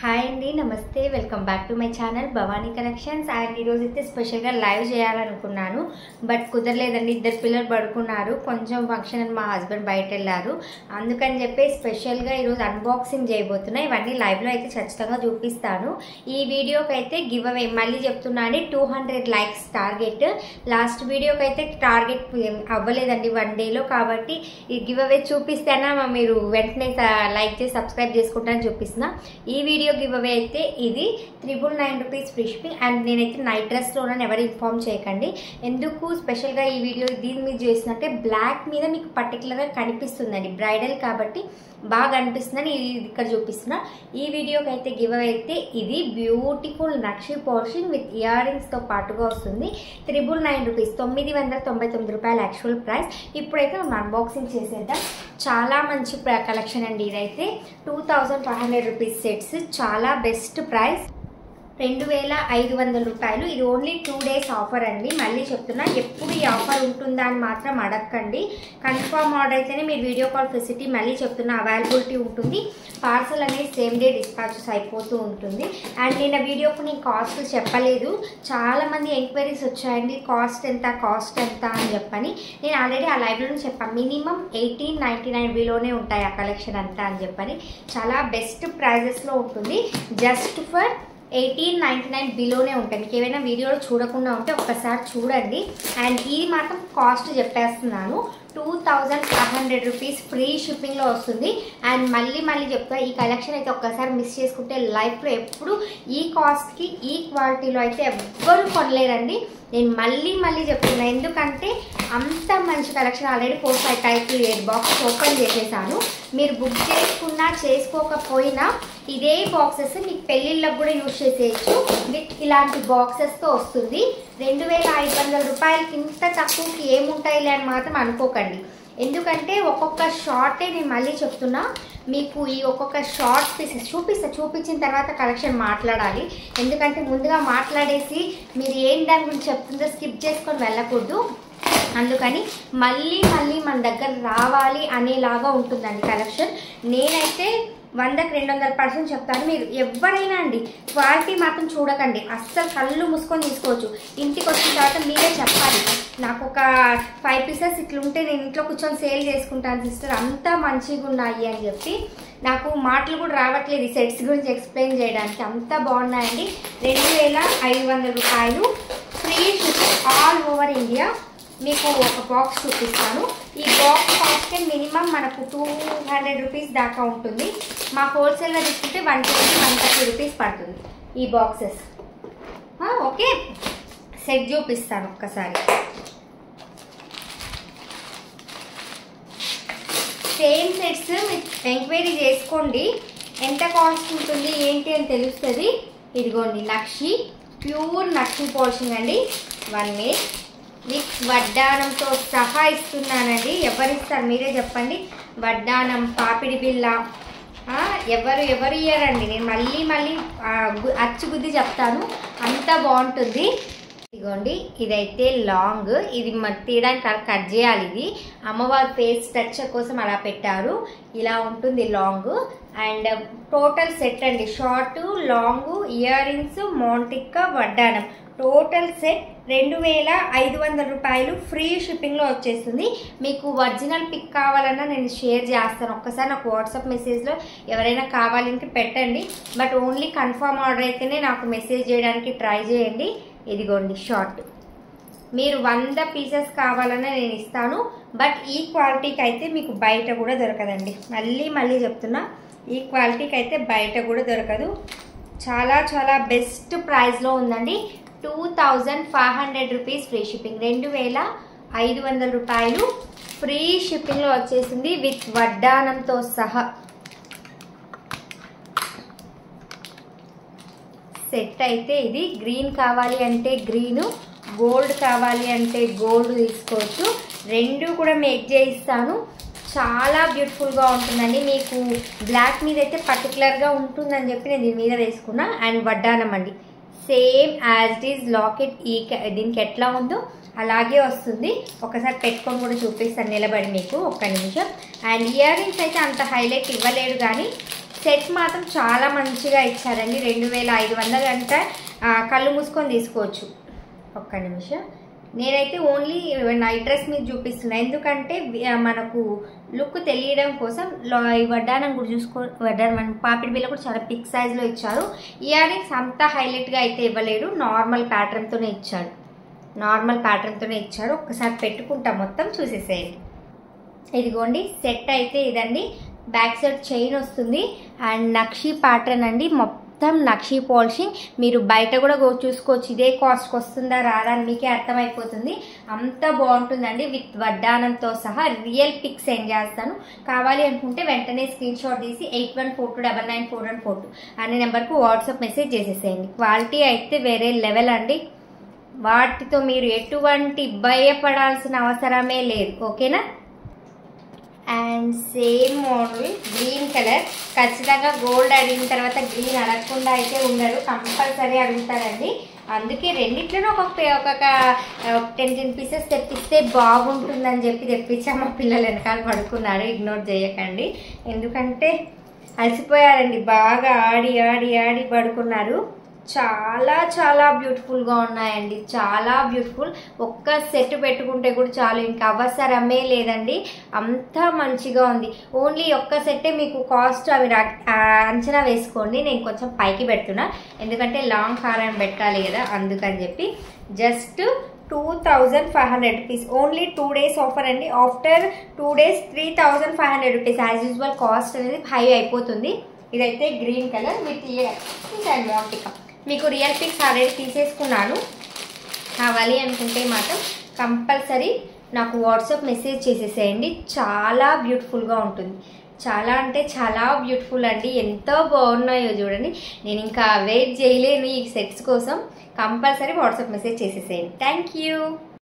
hi అండి నమస్తే welcome back to my channel Bhavani collections and ఈరోజు అయితే స్పెషల్గా లైవ్ చేయాలనుకున్నాను బట్ కుదరలేదండి ఇద్దరు పిల్లలు పడుకున్నారు కొంచెం ఫంక్షన్ అని మా హస్బెండ్ బయట వెళ్ళారు అందుకని చెప్పి స్పెషల్గా ఈరోజు అన్బాక్సింగ్ చేయబోతున్నా ఇవన్నీ లైవ్లో అయితే ఖచ్చితంగా చూపిస్తాను ఈ వీడియోకి అయితే గివ్ అవే మళ్ళీ చెప్తున్నాను two hundred likes target last వీడియోకి అయితే టార్గెట్ అవ్వలేదండి వన్ డేలో కాబట్టి ఈ గివ్ అవే చూపిస్తేనా మీరు వెంటనే లైక్ చేసి సబ్స్క్రైబ్ చేసుకుంటానని చూపిస్తున్నా ఈ వీడియో గివ్ అవే అయితే ఇది triple nine rupees free shipping and నేనైతే నైట్ డ్రెస్లోనని ఎవరు ఇన్ఫామ్ చేయకండి ఎందుకు స్పెషల్గా ఈ వీడియో దీని మీద చేసినట్టే బ్లాక్ మీద మీకు పర్టికులర్గా కనిపిస్తుందండి బ్రైడల్ కాబట్టి బాగా అనిపిస్తుందని ఇది ఇక్కడ చూపిస్తున్నా ఈ వీడియోకి అయితే గివ్ అవే అయితే ఇది బ్యూటిఫుల్ నక్షి పోర్షన్ విత్ ఇయర్ రింగ్స్తో పాటుగా వస్తుంది త్రిబుల్ నైన్ రూపీస్ తొమ్మిది వందల తొంభై తొమ్మిది రూపాయల యాక్చువల్ ప్రైస్ ఇప్పుడైతే మనం అన్బాక్సింగ్ చేసేద్దాం చాలా మంచి కలెక్షన్ అండి ఇదైతే two thousand five hundred rupees sets చాలా బెస్ట్ ప్రైస్ రెండు వేల ఐదు వందల రూపాయలు ఇది ఓన్లీ టూ డేస్ ఆఫర్ అండి మళ్ళీ చెప్తున్నా ఎప్పుడు ఈ ఆఫర్ ఉంటుందా అని మాత్రం అడగండి కన్ఫర్మ్ ఆర్డర్ అయితేనే మీరు వీడియో కాల్ ఫెసిలిటీ మళ్ళీ చెప్తున్నా అవైలబిలిటీ ఉంటుంది పార్సల్ అనేది సేమ్ డే డిస్పాచెస్ అయిపోతూ ఉంటుంది అండ్ నేను వీడియోకు నేను కాస్ట్ చెప్పలేదు చాలామంది ఎంక్వైరీస్ వచ్చాయండి కాస్ట్ ఎంత కాస్ట్ ఎంత అని చెప్పని నేను ఆల్రెడీ ఆ లైవ్లో చెప్పాను మినిమం ఎయిటీన్ నైంటీ నైన్ బిలోనే ఉంటాయి ఆ కలెక్షన్ అంతా అని చెప్పని చాలా బెస్ట్ ప్రైజెస్లో ఉంటుంది just for eighteen ninety nine బిలోనే ఉంటాయి మీకు ఏమైనా వీడియోలో చూడకుండా ఉంటే ఒక్కసారి చూడండి అండ్ ఇది మాత్రం కాస్ట్ చెప్పేస్తున్నాను two thousand five hundred rupees free షిప్పింగ్లో వస్తుంది అండ్ మళ్ళీ మళ్ళీ చెప్తా ఈ కలెక్షన్ అయితే ఒక్కసారి మిస్ చేసుకుంటే లైఫ్లో ఎప్పుడు ఈ కాస్ట్కి ఈ క్వాలిటీలో అయితే ఎవ్వరు కొనలేరండి నేను మళ్ళీ మళ్ళీ చెప్తున్నా ఎందుకంటే అంత మంచి collection already four five type box open చేసేసాను మీరు బుక్ చేసుకున్నా చేసుకోకపోయినా ఇదే బాక్సెస్ మీకు పెళ్ళిళ్ళకు కూడా యూజ్ చేసేయచ్చు విత్ ఇలాంటి బాక్సెస్తో వస్తుంది రెండు వేల ఐదు వందల రూపాయలకి ఇంత తక్కువకి ఏముంటాయిలే అని మాత్రం అనుకోకండి ఎందుకంటే ఒక్కొక్క షార్టే నేను మళ్ళీ చెప్తున్నా మీకు ఈ ఒక్కొక్క షార్ట్ పీసెస్ చూపిస్తా చూపించిన తర్వాత కలెక్షన్ మాట్లాడాలి ఎందుకంటే ముందుగా మాట్లాడేసి మీరు ఏం దాని గురించి చెప్తుందో స్కిప్ చేసుకొని వెళ్ళకూడదు అందుకని మళ్ళీ మళ్ళీ మన దగ్గర రావాలి అనేలాగా ఉంటుందండి కలెక్షన్ నేనైతే వందకి రెండు వందల పర్సెంట్ చెప్తాను మీరు ఎవరైనా అండి క్వాలిటీ మాత్రం చూడకండి అస్సలు కళ్ళు మూసుకొని తీసుకోవచ్చు ఇంటికి వచ్చిన తర్వాత మీరే చెప్పాలి నాకు ఒక ఫైవ్ పీసెస్ ఇట్లుంటే నేను ఇంట్లో కూర్చొని సేల్ చేసుకుంటాను సిస్టర్ అంత మంచిగా ఉన్నాయి అని చెప్పి నాకు మాటలు కూడా రావట్లేదు ఈ సెట్స్ గురించి ఎక్స్ప్లెయిన్ చేయడానికి అంత బాగున్నాయండి రెండు వేల ఐదు వందల రూపాయలు free shipping all over India మీకు ఒక బాక్స్ చూపిస్తాను ఈ బాక్స్ కాస్ట్ మినిమం మనకు టూ హండ్రెడ్ రూపీస్ దాకా ఉంటుంది మా హోల్సేల్గా తీసుకుంటే one twenty one thirty rupees పడుతుంది ఈ బాక్సెస్ ఓకే సెట్ చూపిస్తాను ఒక్కసారి సేమ్ సెట్స్ మీరు ఎంక్వైరీ చేసుకోండి ఎంత కాస్ట్ ఉంటుంది ఏంటి అని తెలుస్తుంది ఇదిగోండి నక్షి ప్యూర్ నక్షి పోర్షన్ అండి వన్ మినిట్ విత్ వడ్డానంతో సహా ఇస్తున్నానండి ఎవరిస్తారు మీరే చెప్పండి వడ్డానం పాపిడి బిల్ల ఎవరు ఎవరు ఇయ్యారండి నేను మళ్ళీ మళ్ళీ అచ్చుగుద్ది చెప్తాను అంత బాగుంటుంది ఇదిగోండి ఇదైతే లాంగ్ ఇది తీయడానికి కట్ చేయాలి ఇది అమ్మవారి ఫేస్ టచ్ కోసం అలా పెట్టారు ఇలా ఉంటుంది లాంగ్ అండ్ టోటల్ సెట్ అండి షార్ట్ లాంగ్ ఇయర్ రింగ్స్ మౌంటిక్క వడ్డానం టోటల్ సెట్ రెండు వేల ఐదు వందల రూపాయలు ఫ్రీ షిప్పింగ్లో వచ్చేస్తుంది మీకు ఒరిజినల్ పిక్ కావాలన్నా నేను షేర్ చేస్తాను ఒక్కసారి నాకు వాట్సాప్ మెసేజ్లో ఎవరైనా కావాలంటే పెట్టండి బట్ ఓన్లీ కన్ఫర్మ్ ఆర్డర్ అయితేనే నాకు మెసేజ్ చేయడానికి ట్రై చేయండి ఇదిగోండి షార్ట్ మీరు వంద పీసెస్ కావాలన్నా నేను ఇస్తాను బట్ ఈ క్వాలిటీకి అయితే మీకు బయట కూడా దొరకదండి మళ్ళీ మళ్ళీ చెప్తున్నా ఈ క్వాలిటీకి అయితే బయట కూడా దొరకదు చాలా చాలా బెస్ట్ ప్రైస్లో ఉందండి two thousand five hundred rupees free shipping రెండు వేల ఐదు వందల రూపాయలు ఫ్రీ షిప్పింగ్లో వచ్చేసింది విత్ వడ్డానంతో సహా సెట్ అయితే ఇది గ్రీన్ కావాలి అంటే గ్రీను గోల్డ్ కావాలి అంటే గోల్డ్ తీసుకోవచ్చు రెండు కూడా మేక్ చేయిస్తాను చాలా బ్యూటిఫుల్గా ఉంటుందండి మీకు బ్లాక్ మీద అయితే పర్టికులర్గా ఉంటుందని చెప్పి నేను దీని మీద వేసుకున్నా అండ్ వడ్డానం అండి same as it is locket ఈ దీనికి ఎట్లా ఉందో అలాగే వస్తుంది ఒకసారి పెట్టుకొని కూడా చూపిస్తాను నిలబడి మీకు ఒక్క నిమిషం అండ్ ఇయర్ రింగ్స్ అయితే అంత హైలైట్ ఇవ్వలేడు కానీ సెట్ మాత్రం చాలా మంచిగా ఇచ్చారండి రెండు వేల ఐదు వందలు అంటే ఆ, కళ్ళు మూసుకొని తీసుకోవచ్చు ఒక్క నిమిషం నేనైతే ఓన్లీ నైట్ డ్రెస్ మీద చూపిస్తున్నా ఎందుకంటే వి- ఆ, మనకు లుక్ తెలియడం కోసం లో- ఈ వడ్డానం కూడా చూసుకో వడ్డానం మన పాపిడి బిల్ల కూడా చాలా పిక్ సైజ్లో ఇచ్చారు ఇయర్ రింగ్స్ అంత హైలైట్గా అయితే ఇవ్వలేడు నార్మల్ ప్యాటర్న్తోనే ఇచ్చాడు నార్మల్ ప్యాటర్న్తోనే ఇచ్చాడు ఒక్కసారి పెట్టుకుంటా మొత్తం చూసేసేయండి ఇదిగోండి సెట్ అయితే ఇదండి బ్యాక్ సైడ్ చైన్ వస్తుంది అండ్ నక్షి ప్యాటర్న్ అండి మొత్తం నక్షి పాలిషింగ్ మీరు బయట కూడా గో చూసుకోవచ్చు ఇదే కాస్ట్కి వస్తుందా రాదా అని మీకే అర్థమైపోతుంది అంత బాగుంటుందండి విత్ వడ్డానంతో సహా రియల్ పిక్ సెండ్ చేస్తాను కావాలి అనుకుంటే వెంటనే స్క్రీన్ షాట్ తీసి eight one four two double nine four one four two అనే నెంబర్కు వాట్సాప్ మెసేజ్ చేసేసేయండి క్వాలిటీ అయితే వేరే లెవెల్ అండి వాటితో మీరు ఎటువంటి భయపడాల్సిన అవసరమే లేదు ఓకేనా and same model green colour ఖచ్చితంగా గోల్డ్ అడిగిన తర్వాత గ్రీన్ అడగకుండా అయితే ఉండరు కంపల్సరీ అడుగుతారండి అందుకే రెండిట్లోనూ ఒక్కొక్క ఒక్కొక్క టెన్ టెన్ పీసెస్ తెప్పిస్తే బాగుంటుందని చెప్పి తెప్పించా మా పిల్లలు వెనకాల పడుకున్నారు ఇగ్నోర్ చేయకండి ఎందుకంటే అలసిపోయారండి బాగా ఆడి ఆడి ఆడి పడుకున్నారు చాలా చాలా బ్యూటిఫుల్గా ఉన్నాయండి చాలా బ్యూటిఫుల్ ఒక్క సెట్ పెట్టుకుంటే కూడా చాలు ఇంకా అవసరమే లేదండి అంత మంచిగా ఉంది ఓన్లీ ఒక్క సెట్టే మీకు కాస్ట్ అవి రా- ఆ, అంచనా వేసుకోండి నేను కొంచెం పైకి పెడుతున్నా ఎందుకంటే లాంగ్ హారం పెట్టాలి కదా అందుకని చెప్పి just two thousand five hundred rupees only two days offer అండి after two days three thousand five hundred rupees as usual cost అనేది హై అయిపోతుంది ఇదైతే green colour with ear and మోంటికా మీకు రియల్ పిక్స్ ఆల్రెడీ తీసేసుకున్నాను కావాలి అనుకుంటే మాత్రం కంపల్సరీ నాకు వాట్సాప్ మెసేజ్ చేసేసేయండి చాలా బ్యూటిఫుల్గా ఉంటుంది చాలా అంటే చాలా బ్యూటిఫుల్ అండి ఎంతో బాగున్నాయో చూడండి నేను ఇంకా వెయిట్ చేయలేను ఈ సెట్స్ కోసం కంపల్సరీ వాట్సాప్ మెసేజ్ చేసేసేయండి థ్యాంక్ యూ